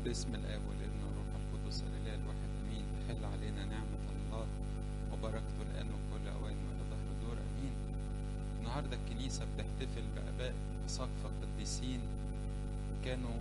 باسم الاب والابن والروح القدس الاله الواحد امين تحل علينا نعمه الله وبركته الان وكل اوان والى ظهر الدور امين النهارده الكنيسه بتحتفل باباء سقف قديسين كانوا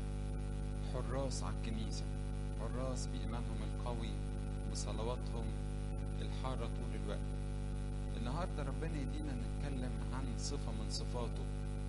حراس على الكنيسه حراس بايمانهم القوي بصلواتهم الحاره طول الوقت النهارده ربنا يدينا نتكلم عن صفه من صفاته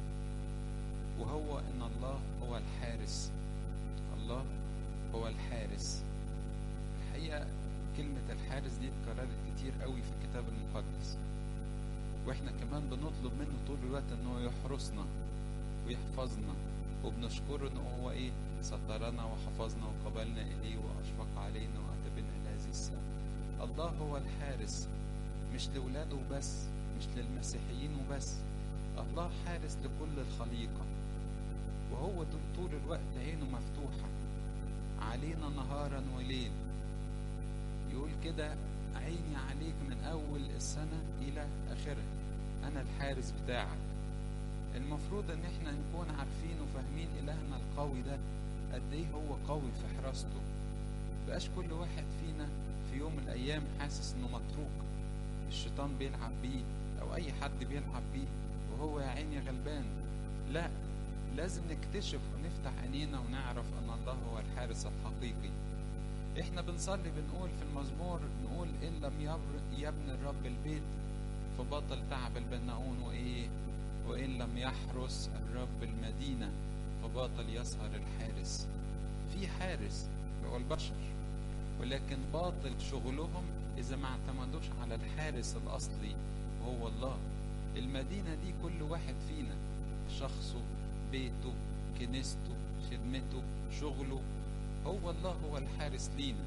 وهو ان الله هو الحارس الله هو الحارس الحقيقه كلمه الحارس دي اتكررت كتير قوي في الكتاب المقدس واحنا كمان بنطلب منه طول الوقت انه يحرسنا ويحفظنا وبنشكره ان هو ايه سترنا وحفظنا وقبلنا اليه واشفق علينا واتى بنا الى هذه السنه الله هو الحارس مش لاولاده وبس مش للمسيحيين وبس الله حارس لكل الخليقه وهو طول الوقت عينه مفتوحة علينا نهارا وليل يقول كده عيني عليك من أول السنة إلى آخرها أنا الحارس بتاعك المفروض إن إحنا نكون عارفين وفاهمين إلهنا القوي ده قد إيه هو قوي في حراسته بقاش كل واحد فينا في يوم من الأيام حاسس إنه متروك الشيطان بيلعب بيه أو أي حد بيلعب بيه وهو يا عيني غلبان لا لازم نكتشف ونفتح عينينا ونعرف ان الله هو الحارس الحقيقي احنا بنصلي بنقول في المزمور نقول ان لم يبني الرب البيت فبطل تعب البناؤون وايه وان لم يحرس الرب المدينة فباطل يسهر الحارس في حارس هو البشر ولكن باطل شغلهم اذا ما اعتمدوش على الحارس الاصلي وهو الله المدينة دي كل واحد فينا شخصه بيته كنيسته خدمته شغله هو الله هو الحارس لينا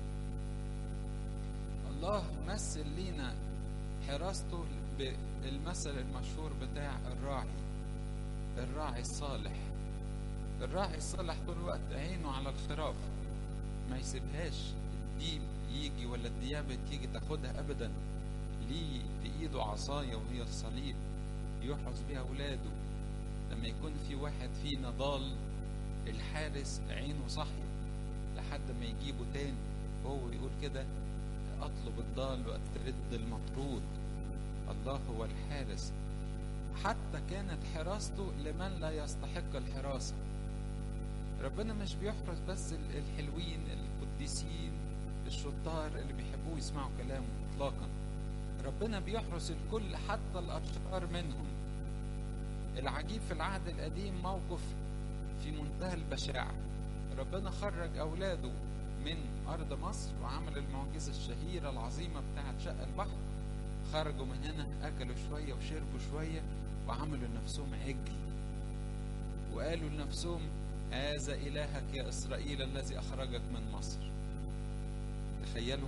الله مثل لينا حراسته بالمثل المشهور بتاع الراعي الراعي الصالح الراعي الصالح طول الوقت عينه على الخراف ما يسيبهاش الديب يجي ولا الديابة تيجي تاخدها أبدا ليه في إيده عصاية وهي الصليب يحرس بيها أولاده لما يكون في واحد فينا ضال الحارس عينه صاحية لحد ما يجيبه تاني وهو يقول كده اطلب الضال واترد المطرود الله هو الحارس حتى كانت حراسته لمن لا يستحق الحراسة ربنا مش بيحرس بس الحلوين القديسين الشطار اللي بيحبوه يسمعوا كلامه اطلاقا ربنا بيحرس الكل حتى الاشرار منهم العجيب في العهد القديم موقف في منتهى البشاعة ربنا خرج أولاده من أرض مصر وعمل المعجزة الشهيرة العظيمة بتاعة شق البحر خرجوا من هنا أكلوا شوية وشربوا شوية وعملوا لنفسهم عجل وقالوا لنفسهم هذا إلهك يا إسرائيل الذي أخرجك من مصر تخيلوا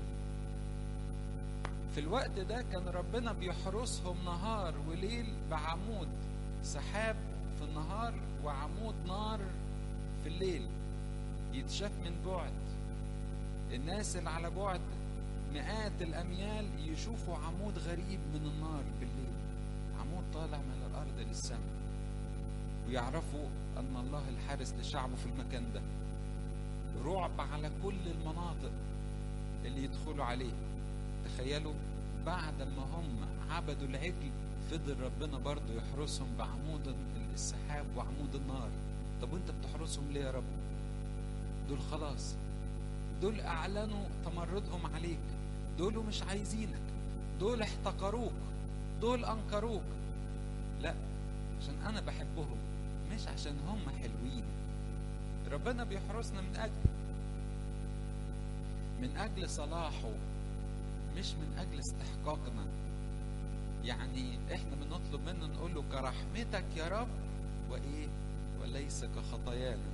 في الوقت ده كان ربنا بيحرسهم نهار وليل بعمود سحاب في النهار وعمود نار في الليل يتشاف من بعد الناس اللي على بعد مئات الاميال يشوفوا عمود غريب من النار بالليل عمود طالع من الارض للسماء ويعرفوا ان الله الحارس لشعبه في المكان ده رعب على كل المناطق اللي يدخلوا عليه تخيلوا بعد ما هم عبدوا العجل فضل ربنا برضه يحرسهم بعمود السحاب وعمود النار طب وانت بتحرسهم ليه يا رب دول خلاص دول اعلنوا تمردهم عليك دول مش عايزينك دول احتقروك دول انكروك لا عشان انا بحبهم مش عشان هم حلوين ربنا بيحرسنا من اجل من اجل صلاحه مش من اجل استحقاقنا يعني احنا بنطلب منه نقول له كرحمتك يا رب وايه وليس كخطايانا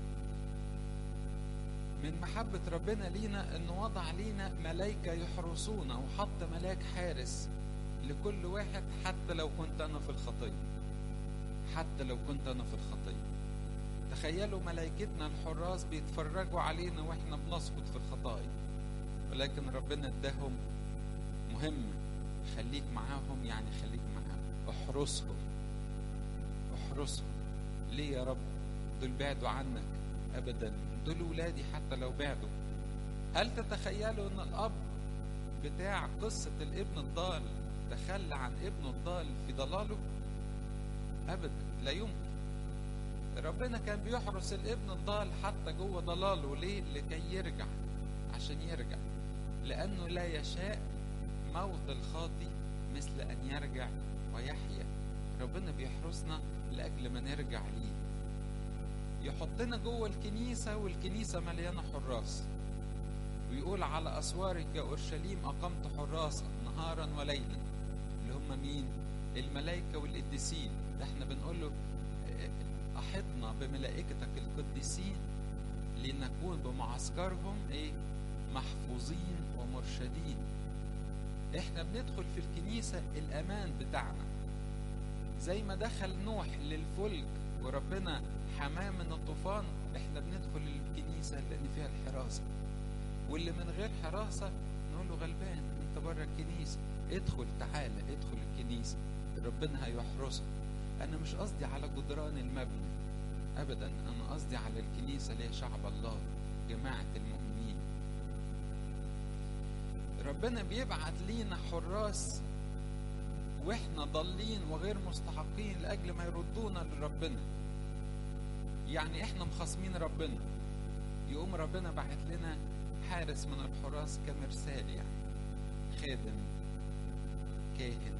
من محبة ربنا لينا انه وضع لينا ملايكة يحرسونا وحط ملاك حارس لكل واحد حتى لو كنت انا في الخطية حتى لو كنت انا في الخطية تخيلوا ملايكتنا الحراس بيتفرجوا علينا واحنا بنسقط في الخطايا ولكن ربنا اداهم مهمة خليك معاهم يعني خليك معاهم احرسهم احرسهم ليه يا رب دول بعدوا عنك ابدا دول ولادي حتى لو بعدوا هل تتخيلوا ان الاب بتاع قصة الابن الضال تخلى عن ابنه الضال في ضلاله ابدا لا يمكن ربنا كان بيحرس الابن الضال حتى جوه ضلاله ليه لكي يرجع عشان يرجع لانه لا يشاء موت الخاطي مثل ان يرجع ويحيا ربنا بيحرسنا لاجل ما نرجع ليه يحطنا جوه الكنيسه والكنيسه مليانه حراس ويقول على اسوارك يا اورشليم اقمت حراسا نهارا وليلا اللي هم مين الملائكه والقديسين ده احنا بنقول له احطنا بملائكتك القديسين لنكون بمعسكرهم ايه محفوظين ومرشدين احنا بندخل في الكنيسة الامان بتاعنا زي ما دخل نوح للفلك وربنا حماه من الطوفان احنا بندخل الكنيسة لان فيها الحراسة واللي من غير حراسة نقول له غلبان انت بره الكنيسة ادخل تعالى ادخل الكنيسة ربنا هيحرسك انا مش قصدي على جدران المبنى ابدا انا قصدي على الكنيسة اللي هي شعب الله جماعة المؤمنين ربنا بيبعت لينا حراس واحنا ضالين وغير مستحقين لاجل ما يردونا لربنا يعني احنا مخاصمين ربنا يقوم ربنا بعت لنا حارس من الحراس كمرسال يعني خادم كاهن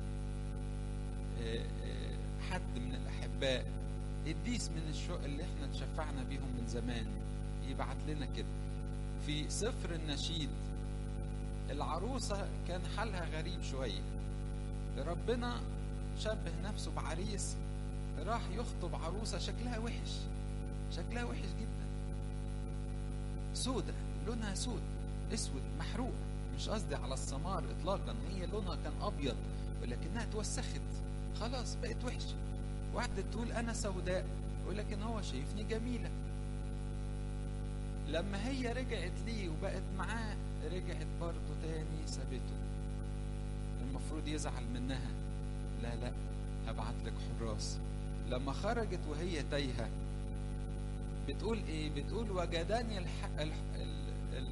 حد من الاحباء قديس من الشوق اللي احنا تشفعنا بيهم من زمان يبعت لنا كده في سفر النشيد العروسة كان حالها غريب شوية ربنا شبه نفسه بعريس راح يخطب عروسة شكلها وحش شكلها وحش جدا سودة لونها سود اسود محروق مش قصدي على السمار اطلاقا هي لونها كان ابيض ولكنها اتوسخت خلاص بقت وحشة وقعدت تقول انا سوداء ولكن هو شايفني جميلة لما هي رجعت ليه وبقت معاه رجعت برضه تاني سابته المفروض يزعل منها لا لا هبعت لك حراس لما خرجت وهي تايهة بتقول ايه بتقول وجداني الح... ال... ال... ال...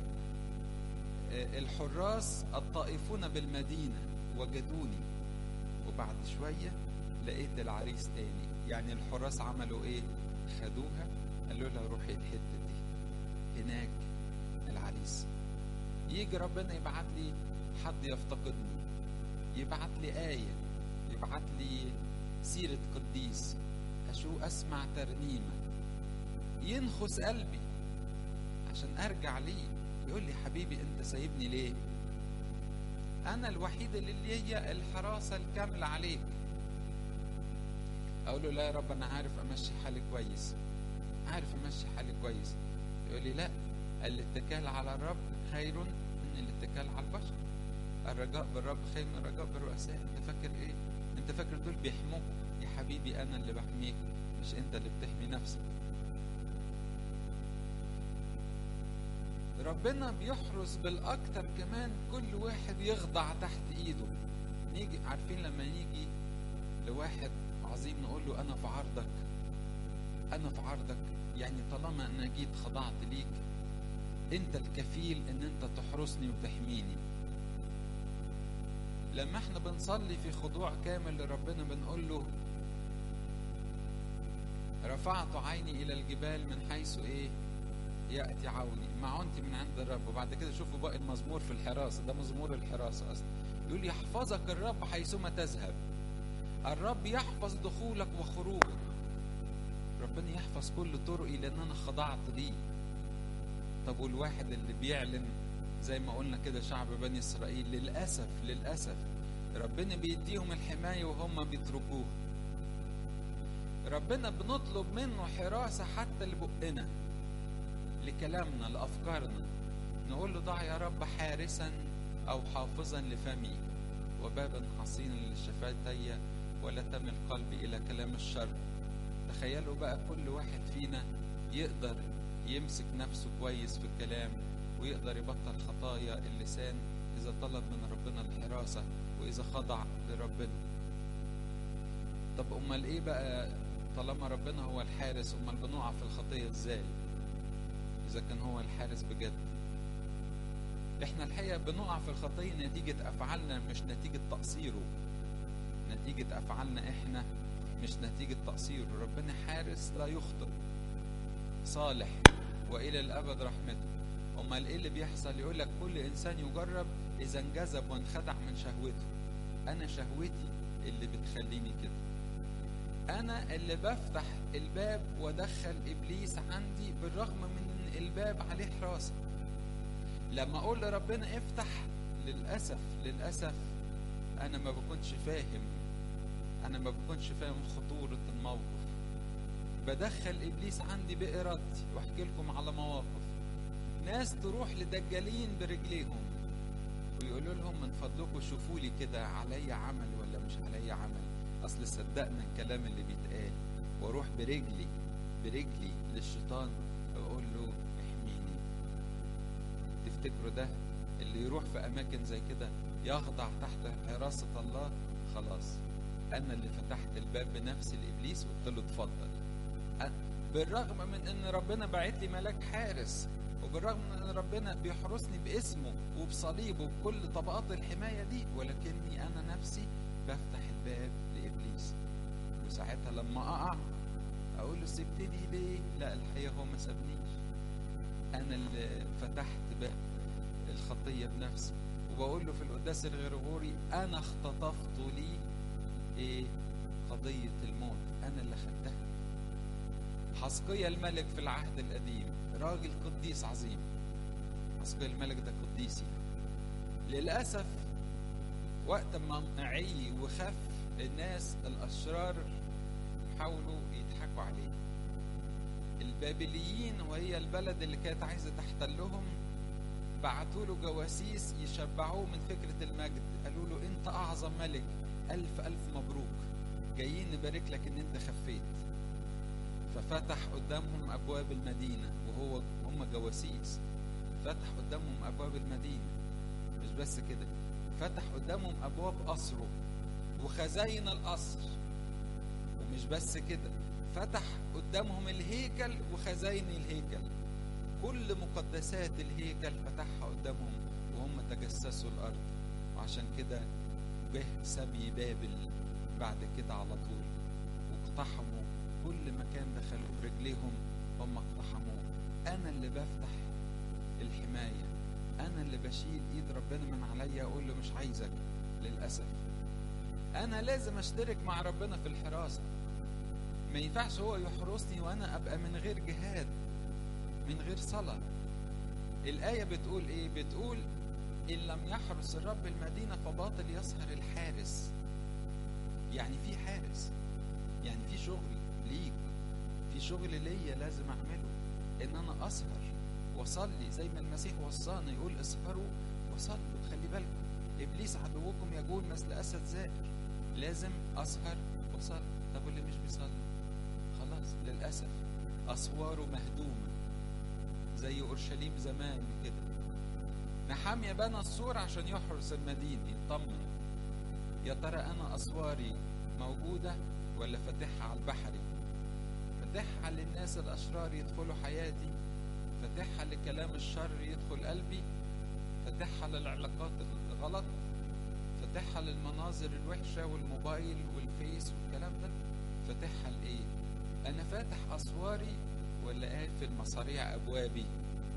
الحراس الطائفون بالمدينة وجدوني وبعد شوية لقيت العريس تاني يعني الحراس عملوا ايه خدوها قالوا لها روحي الحتة دي هناك العريس يجي ربنا يبعت لي حد يفتقدني يبعت لي آية يبعت لي سيرة قديس أشو أسمع ترنيمة ينخس قلبي عشان أرجع ليه يقول لي حبيبي أنت سايبني ليه أنا الوحيد اللي هي الحراسة الكاملة عليك أقول له لا يا رب أنا عارف أمشي حالي كويس عارف أمشي حالي كويس يقول لي لا الاتكال على الرب خير من الاتكال على البشر الرجاء بالرب خير من الرجاء بالرؤساء انت فاكر ايه انت فاكر دول بيحموك يا حبيبي انا اللي بحميك مش انت اللي بتحمي نفسك ربنا بيحرس بالاكتر كمان كل واحد يخضع تحت ايده نيجي عارفين لما نيجي لواحد عظيم نقول له انا في عرضك انا في عرضك يعني طالما انا جيت خضعت ليك انت الكفيل ان انت تحرسني وتحميني لما احنا بنصلي في خضوع كامل لربنا بنقول له رفعت عيني الى الجبال من حيث ايه ياتي عوني معونتي من عند الرب وبعد كده شوفوا باقي المزمور في الحراسه ده مزمور الحراسه اصلا يقول يحفظك الرب حيثما تذهب الرب يحفظ دخولك وخروجك ربنا يحفظ كل طرقي لان انا خضعت ليه طب والواحد اللي بيعلن زي ما قلنا كده شعب بني اسرائيل للاسف للاسف ربنا بيديهم الحمايه وهم بيتركوه ربنا بنطلب منه حراسه حتى لبقنا لكلامنا لافكارنا نقول له ضع يا رب حارسا او حافظا لفمي وبابا حصينا لشفتي ولا تمل قلبي الى كلام الشر تخيلوا بقى كل واحد فينا يقدر يمسك نفسه كويس في الكلام ويقدر يبطل خطايا اللسان إذا طلب من ربنا الحراسة وإذا خضع لربنا طب أمال إيه بقى طالما ربنا هو الحارس أمال بنقع في الخطية إزاي اذا كان هو الحارس بجد احنا الحقيقه بنقع في الخطيه نتيجه افعالنا مش نتيجه تقصيره نتيجه افعالنا احنا مش نتيجه تقصيره ربنا حارس لا يخطئ صالح والى الابد رحمته امال ايه اللي بيحصل يقول لك كل انسان يجرب اذا انجذب وانخدع من شهوته انا شهوتي اللي بتخليني كده انا اللي بفتح الباب وادخل ابليس عندي بالرغم من الباب عليه حراسه لما اقول لربنا افتح للاسف للاسف انا ما بكونش فاهم انا ما بكونش فاهم خطوره الموقف بدخل ابليس عندي بارادتي واحكي لكم على مواقف ناس تروح لدجالين برجليهم ويقولوا لهم من فضلكم شوفوا لي كده علي عمل ولا مش علي عمل اصل صدقنا الكلام اللي بيتقال واروح برجلي برجلي للشيطان واقول له احميني تفتكروا ده اللي يروح في اماكن زي كده يخضع تحت حراسه الله خلاص انا اللي فتحت الباب بنفسي لابليس وقلت له اتفضل بالرغم من ان ربنا باعت لي ملاك حارس وبالرغم من ان ربنا بيحرسني باسمه وبصليبه بكل طبقات الحمايه دي ولكني انا نفسي بفتح الباب لابليس وساعتها لما اقع اقول له سبتني ليه؟ لا الحقيقه هو ما سابنيش انا اللي فتحت باب الخطيه بنفسي وبقول له في القداس الغرغوري انا اختطفت لي ايه؟ قضيه الموت انا اللي خدتها حسقية الملك في العهد القديم راجل قديس عظيم حسقية الملك ده قديسي للأسف وقت ما عي وخف الناس الأشرار حاولوا يضحكوا عليه البابليين وهي البلد اللي كانت عايزة تحتلهم بعتوا له جواسيس يشبعوه من فكرة المجد قالوا له انت اعظم ملك الف الف مبروك جايين نبارك لك ان انت خفيت ففتح قدامهم ابواب المدينه وهو هم جواسيس فتح قدامهم ابواب المدينه مش بس كده فتح قدامهم ابواب قصره وخزاين القصر ومش بس كده فتح قدامهم الهيكل وخزاين الهيكل كل مقدسات الهيكل فتحها قدامهم وهم تجسسوا الارض وعشان كده جه سبي بابل بعد كده على طول واقتحموا كل مكان دخلوا برجليهم هم اقتحموه انا اللي بفتح الحمايه انا اللي بشيل ايد ربنا من عليا اقول له مش عايزك للاسف انا لازم اشترك مع ربنا في الحراسه ما ينفعش هو يحرسني وانا ابقى من غير جهاد من غير صلاه الايه بتقول ايه بتقول ان لم يحرس الرب المدينه فباطل يسهر الحارس يعني في حارس يعني في شغل ليك في شغل ليا لازم اعمله ان انا اسهر واصلي زي ما المسيح وصانا يقول اسهروا وصلوا خلي بالكم ابليس عدوكم يجول مثل اسد زائر لازم اسهر واصلي طب واللي مش بيصلي خلاص للاسف اسواره مهدومه زي اورشليم زمان كده نحامية بنى السور عشان يحرس المدينة يطمن يا ترى انا اسواري موجودة ولا فاتحها على البحري فاتحها للناس الاشرار يدخلوا حياتي فاتحها لكلام الشر يدخل قلبي فاتحها للعلاقات الغلط فاتحها للمناظر الوحشة والموبايل والفيس والكلام ده فاتحها لايه انا فاتح اسواري ولا قافل مصاريع ابوابي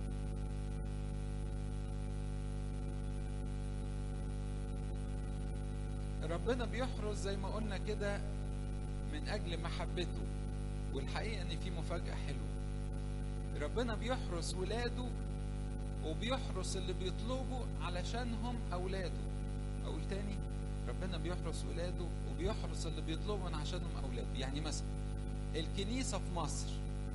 ربنا بيحرس زي ما قلنا كده من اجل محبته والحقيقه ان في مفاجاه حلوه ربنا بيحرس ولاده وبيحرس اللي بيطلبوا علشانهم اولاده اقول تاني ربنا بيحرس ولاده وبيحرس اللي بيطلبوا عشانهم اولاده يعني مثلا الكنيسه في مصر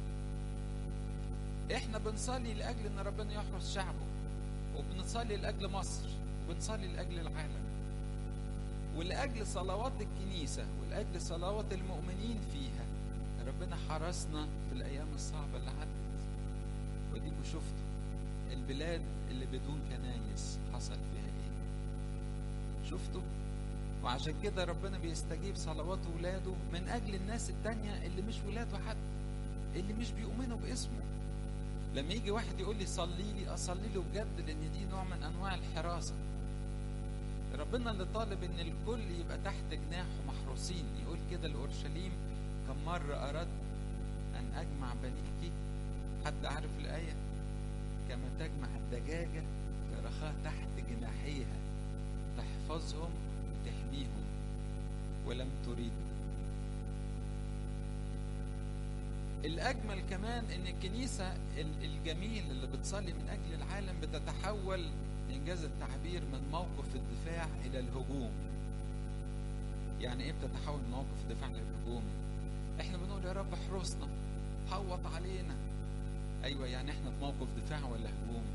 احنا بنصلي لاجل ان ربنا يحرس شعبه وبنصلي لاجل مصر وبنصلي لاجل العالم ولاجل صلوات الكنيسه ولاجل صلوات المؤمنين فيها ربنا حرسنا في الايام الصعبه اللي عدت وديكوا شفتوا البلاد اللي بدون كنايس حصل فيها ايه شفتوا وعشان كده ربنا بيستجيب صلوات ولاده من اجل الناس التانية اللي مش ولاده حد اللي مش بيؤمنوا باسمه لما يجي واحد يقول لي صلي لي اصلي له بجد لان دي نوع من انواع الحراسه ربنا اللي طالب ان الكل يبقى تحت جناحه محروسين يقول كده لاورشليم كم مره اردت ان اجمع بنيك حد عارف الايه كما تجمع الدجاجه كرخاء تحت جناحيها تحفظهم وتحميهم ولم تريد الأجمل كمان إن الكنيسة الجميل اللي بتصلي من أجل العالم بتتحول إنجاز التعبير من موقف الدفاع إلى الهجوم. يعني إيه بتتحول من موقف الدفاع للهجوم؟ إحنا بنقول يا رب احرسنا حوط علينا. أيوه يعني إحنا في موقف دفاع ولا هجوم؟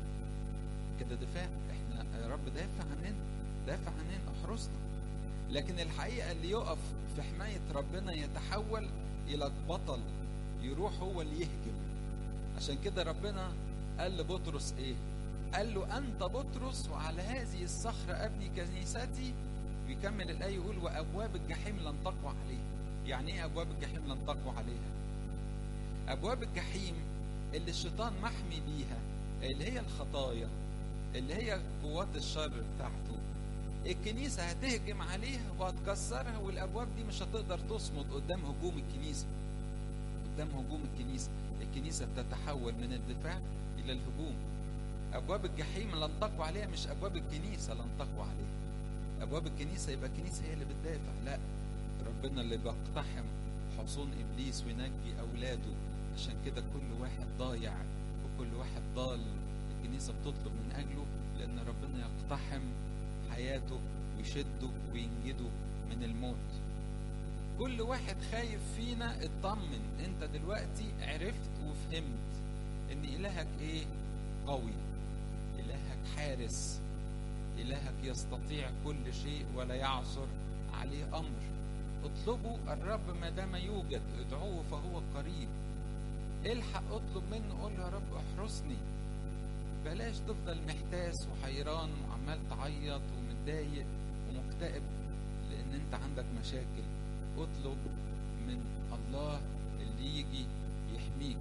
كده دفاع إحنا يا رب دافع عننا دافع عننا احرسنا. لكن الحقيقة اللي يقف في حماية ربنا يتحول إلى بطل يروح هو اللي يهجم عشان كده ربنا قال لبطرس ايه قال له انت بطرس وعلى هذه الصخرة ابني كنيستي ويكمل الآية يقول وأبواب الجحيم لن تقوى عليها يعني ايه أبواب الجحيم لن تقوى عليها أبواب الجحيم اللي الشيطان محمي بيها اللي هي الخطايا اللي هي قوات الشر بتاعته الكنيسة هتهجم عليها وهتكسرها والأبواب دي مش هتقدر تصمد قدام هجوم الكنيسة قدام هجوم الكنيسة الكنيسة بتتحول من الدفاع إلى الهجوم أبواب الجحيم لن تقوى عليها مش أبواب الكنيسة لن تقوى عليها أبواب الكنيسة يبقى الكنيسة هي اللي بتدافع لا ربنا اللي بيقتحم حصون إبليس وينجي أولاده عشان كده كل واحد ضايع وكل واحد ضال الكنيسة بتطلب من أجله لأن ربنا يقتحم حياته ويشده وينجده من الموت كل واحد خايف فينا اطمن انت دلوقتي عرفت وفهمت ان الهك ايه قوي الهك حارس الهك يستطيع كل شيء ولا يعثر عليه امر اطلبوا الرب ما دام يوجد ادعوه فهو قريب الحق اطلب منه قول يا رب احرسني بلاش تفضل محتاس وحيران وعمال تعيط ومتضايق ومكتئب لان انت عندك مشاكل اطلب من الله اللي يجي يحميك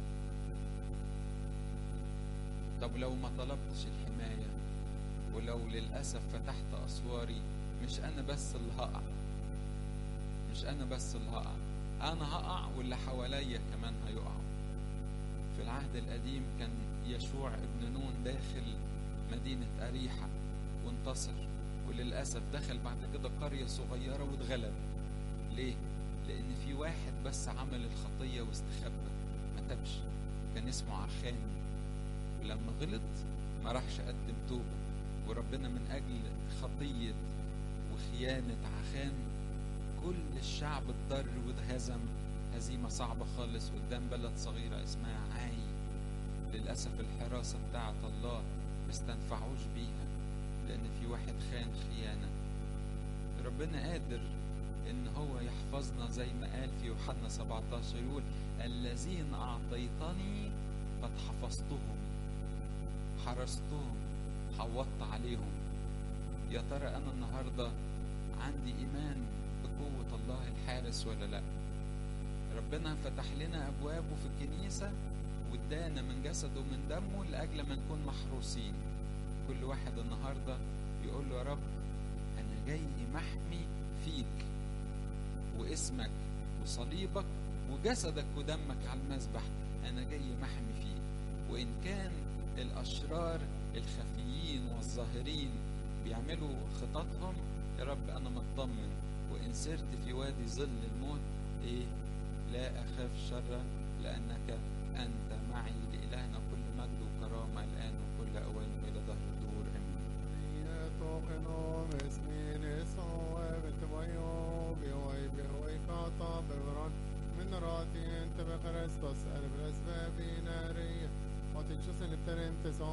طب لو ما طلبتش الحماية ولو للأسف فتحت أسواري مش أنا بس اللي هقع مش أنا بس اللي هقع أنا هقع واللي حواليا كمان هيقعوا في العهد القديم كان يشوع ابن نون داخل مدينة أريحة وانتصر وللأسف دخل بعد كده قرية صغيرة واتغلب ليه؟ لأن في واحد بس عمل الخطية واستخبى ما تبش كان اسمه عخان ولما غلط ما راحش قدم توبة وربنا من أجل خطية وخيانة عخان كل الشعب اتضر واتهزم هزيمة صعبة خالص قدام بلد صغيرة اسمها عاي للأسف الحراسة بتاعت الله ما استنفعوش بيها لأن في واحد خان خيانة ربنا قادر إن هو يحفظنا زي ما قال في يوحنا 17 يقول الذين أعطيتني قد حفظتهم حرستهم حوطت عليهم يا ترى أنا النهاردة عندي إيمان بقوة الله الحارس ولا لأ ربنا فتح لنا أبوابه في الكنيسة وادانا من جسده ومن دمه لأجل ما نكون محروسين كل واحد النهاردة يقول له يا رب أنا جاي محمي فيك واسمك وصليبك وجسدك ودمك على المذبح أنا جاي محمي فيك وإن كان الأشرار الخفيين والظاهرين بيعملوا خططهم يا رب أنا مطمن وإن سرت في وادي ظل الموت إيه لا أخاف شرا لأنك أنت معي لإلهنا كل مجد وكرامة الآن وكل أوان إلى ظهر الدهور آمين يتوقنوا باسمي نسوع بتبيو بيوي بيوي كاتا ببران من راتي انت بخريستوس الف الاسباب نارية وتنشوس اللي بترم تسعون